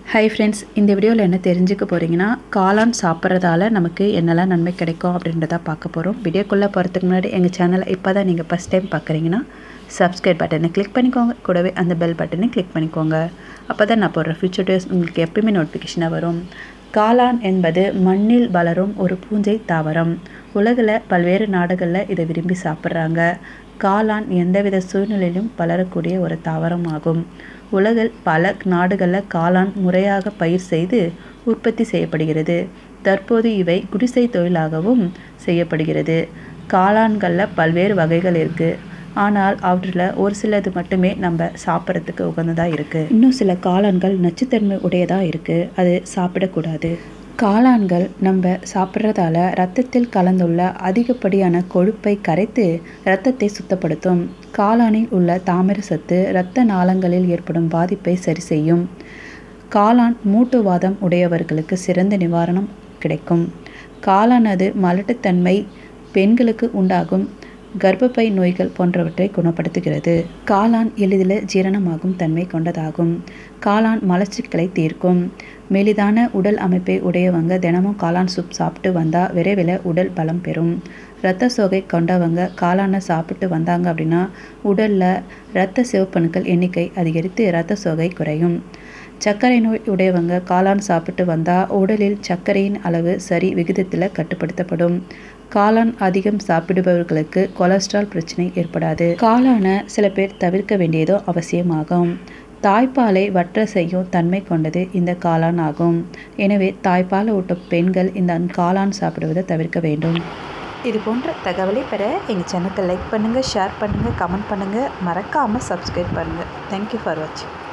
hi friends இந்த வீடியோவில் என்ன தெரிஞ்சுக்க போகிறீங்கன்னா காளான் சாப்பிட்றதால நமக்கு என்னெல்லாம் நன்மை கிடைக்கும் அப்படின்றத பார்க்க போகிறோம் வீடியோக்குள்ளே போகிறதுக்கு முன்னாடி எங்கள் சேனலை இப்போ தான் நீங்கள் ஃபஸ்ட் டைம் பார்க்குறீங்கன்னா சப்ஸ்கிரைப் பட்டனை கிளிக் பண்ணிக்கோங்க கூடவே அந்த பெல் பட்டனை கிளிக் பண்ணிக்கோங்க அப்போ தான் நான் போடுற ஃபியூச்சர் டேஸ் உங்களுக்கு எப்பயுமே நோட்டிஃபிகேஷனாக வரும் காளான் என்பது மண்ணில் வளரும் ஒரு பூஞ்சை தாவரம் உலகில் பல்வேறு நாடுகளில் இதை விரும்பி சாப்பிட்றாங்க காளான் எந்தவித சூழ்நிலையிலும் வளரக்கூடிய ஒரு தாவரம் ஆகும் உலகில் பல நாடுகளில் காளான் முறையாக பயிர் செய்து உற்பத்தி செய்யப்படுகிறது தற்போது இவை குடிசை தொழிலாகவும் செய்யப்படுகிறது காளான்களில் பல்வேறு வகைகள் இருக்குது ஆனால் அவற்றில் ஒரு சிலது மட்டுமே நம்ம சாப்பிட்றதுக்கு உகந்ததாக இருக்குது இன்னும் சில காளான்கள் நச்சுத்தன்மை உடையதாக இருக்குது அது சாப்பிடக்கூடாது காளான்கள் நம்ம சாப்பிட்றதால இரத்தத்தில் கலந்துள்ள அதிகப்படியான கொழுப்பை கரைத்து இரத்தத்தை சுத்தப்படுத்தும் காளானில் உள்ள தாமிர சத்து இரத்த நாளங்களில் ஏற்படும் பாதிப்பை சரி செய்யும் காளான் மூட்டுவாதம் உடையவர்களுக்கு சிறந்த நிவாரணம் கிடைக்கும் காளானது மலட்டுத்தன்மை பெண்களுக்கு உண்டாகும் கர்ப்பப்பை நோய்கள் போன்றவற்றை குணப்படுத்துகிறது காளான் எளிதில் ஜீரணமாகும் தன்மை கொண்டதாகும் காளான் மலச்சிக்கலை தீர்க்கும் மெலிதான உடல் அமைப்பை உடையவங்க தினமும் காளான் சூப் சாப்பிட்டு வந்தால் விரைவில் உடல் பலம் பெறும் இரத்த சோகை கொண்டவங்க காளானை சாப்பிட்டு வந்தாங்க அப்படின்னா உடலில் இரத்த சிவப்பணுக்கள் எண்ணிக்கை அதிகரித்து இரத்த சோகை குறையும் சர்க்கரை நோய் உடையவங்க காளான் சாப்பிட்டு வந்தால் உடலில் சர்க்கரையின் அளவு சரி விகிதத்தில் கட்டுப்படுத்தப்படும் காளான் அதிகம் சாப்பிடுபவர்களுக்கு கொலஸ்ட்ரால் பிரச்சனை ஏற்படாது காளானை சில பேர் தவிர்க்க வேண்டியதோ அவசியமாகும் தாய்ப்பாலை வற்ற செய்யும் தன்மை கொண்டது இந்த காளான் ஆகும் எனவே தாய்ப்பால் ஊட்டும் பெண்கள் இந்த காளான் சாப்பிடுவதை தவிர்க்க வேண்டும் இது போன்ற தகவலை பெற எங்கள் சேனலுக்கு லைக் பண்ணுங்கள் ஷேர் பண்ணுங்கள் கமெண்ட் பண்ணுங்கள் மறக்காமல் சப்ஸ்கிரைப் பண்ணுங்கள் தேங்க்யூ ஃபார் வாட்சிங்